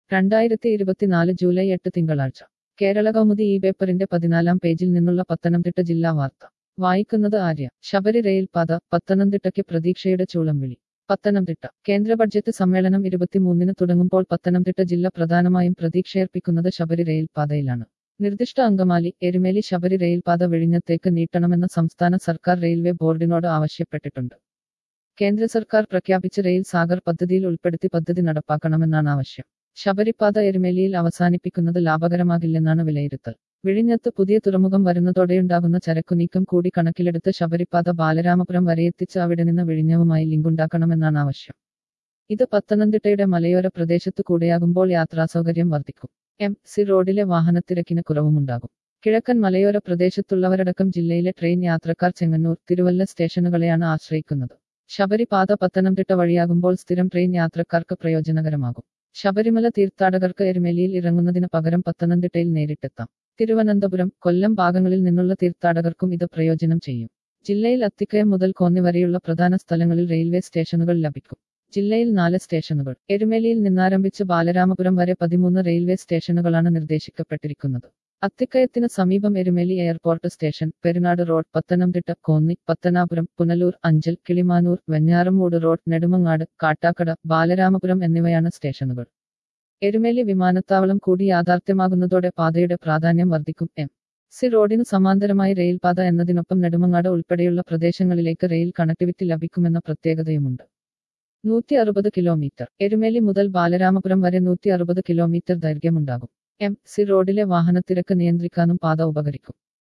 രണ്ടായിരത്തി ഇരുപത്തിനാല് ജൂലൈ എട്ട് തിങ്കളാഴ്ച കേരള കൗമുദി ഈ പേപ്പറിന്റെ പതിനാലാം പേജിൽ നിന്നുള്ള പത്തനംതിട്ട ജില്ലാ വാർത്ത വായിക്കുന്നത് ആര്യ ശബരി റെയിൽപാത പത്തനംതിട്ടയ്ക്ക് പ്രതീക്ഷയുടെ ചൂളംവിളി പത്തനംതിട്ട കേന്ദ്ര ബഡ്ജറ്റ് സമ്മേളനം ഇരുപത്തിമൂന്നിന് തുടങ്ങുമ്പോൾ പത്തനംതിട്ട ജില്ല പ്രധാനമായും പ്രതീക്ഷയർപ്പിക്കുന്നത് ശബരി റെയിൽപാതയിലാണ് നിർദ്ദിഷ്ട അങ്കമാലി എരുമേലി ശബരി റെയിൽപാത വിഴിഞ്ഞത്തേക്ക് നീട്ടണമെന്ന് സംസ്ഥാന സർക്കാർ റെയിൽവേ ബോർഡിനോട് ആവശ്യപ്പെട്ടിട്ടുണ്ട് കേന്ദ്ര സർക്കാർ പ്രഖ്യാപിച്ച റെയിൽ സാഗർ പദ്ധതിയിൽ ഉൾപ്പെടുത്തി പദ്ധതി നടപ്പാക്കണമെന്നാണ് ആവശ്യം ശബരിപാത എരുമേലിയിൽ അവസാനിപ്പിക്കുന്നത് ലാഭകരമാകില്ലെന്നാണ് വിലയിരുത്തൽ വിഴിഞ്ഞത്ത് പുതിയ തുറമുഖം വരുന്നതോടെയുണ്ടാകുന്ന ചരക്കുനീക്കം കൂടി കണക്കിലെടുത്ത് ശബരിപാത ബാലരാമപുരം വരെയെത്തിച്ച് അവിടെ നിന്ന് വിഴിഞ്ഞവുമായി ലിങ്കുണ്ടാക്കണമെന്നാണ് ആവശ്യം ഇത് പത്തനംതിട്ടയുടെ മലയോര പ്രദേശത്തു കൂടെയാകുമ്പോൾ യാത്രാസൗകര്യം വർദ്ധിക്കും എം സി റോഡിലെ വാഹനത്തിരക്കിന് കുറവുമുണ്ടാകും കിഴക്കൻ മലയോര പ്രദേശത്തുള്ളവരടക്കം ജില്ലയിലെ ട്രെയിൻ യാത്രക്കാർ ചെങ്ങന്നൂർ തിരുവല്ല സ്റ്റേഷനുകളെയാണ് ആശ്രയിക്കുന്നത് ശബരിപാത പത്തനംതിട്ട വഴിയാകുമ്പോൾ സ്ഥിരം ട്രെയിൻ യാത്രക്കാർക്ക് പ്രയോജനകരമാകും ശബരിമല തീർത്ഥാടകർക്ക് എരുമേലിയിൽ ഇറങ്ങുന്നതിന് പകരം പത്തനംതിട്ടയിൽ നേരിട്ടെത്താം തിരുവനന്തപുരം കൊല്ലം ഭാഗങ്ങളിൽ നിന്നുള്ള തീർത്ഥാടകർക്കും ഇത് പ്രയോജനം ചെയ്യും ജില്ലയിൽ അത്തിക്കയം മുതൽ കോന്നി വരെയുള്ള പ്രധാന സ്ഥലങ്ങളിൽ റെയിൽവേ സ്റ്റേഷനുകൾ ലഭിക്കും ജില്ലയിൽ നാല് സ്റ്റേഷനുകൾ എരുമേലിയിൽ നിന്നാരംഭിച്ച് ബാലരാമപുരം വരെ പതിമൂന്ന് റെയിൽവേ സ്റ്റേഷനുകളാണ് നിർദ്ദേശിക്കപ്പെട്ടിരിക്കുന്നത് അത്തിക്കയത്തിന് സമീപം Erumeli airport station Perunad road Pathanamthitta Konni Pathanapuram Punalur Anchal Kilimanoor Venjaramoodu road Nedumangad Kattakada Balaramapuram എന്നിവയാണ് സ്റ്റേഷനുകൾ എരുമേലി വിമാനത്താവളം കൂടി യാഥാർത്ഥ്യമാകുന്നതോടെ പാതയുടെ പ്രാധാന്യം വർദ്ധിക്കും എം സി റോഡിന് സമാന്തരമായി റെയിൽപാത എന്നതിനൊപ്പം നെടുമങ്ങാട് ഉൾപ്പെടെയുള്ള പ്രദേശങ്ങളിലേക്ക് റെയിൽ കണക്ടിവിറ്റി ലഭിക്കുമെന്ന പ്രത്യേകതയുമുണ്ട് നൂറ്റി അറുപത് കിലോമീറ്റർ എരുമേലി മുതൽ ബാലരാമപുരം വരെ നൂറ്റി അറുപത് കിലോമീറ്റർ ദൈർഘ്യമുണ്ടാകും എം സി റോഡിലെ വാഹനത്തിരക്ക് നിയന്ത്രിക്കാനും പാത ഉപകരിക്കും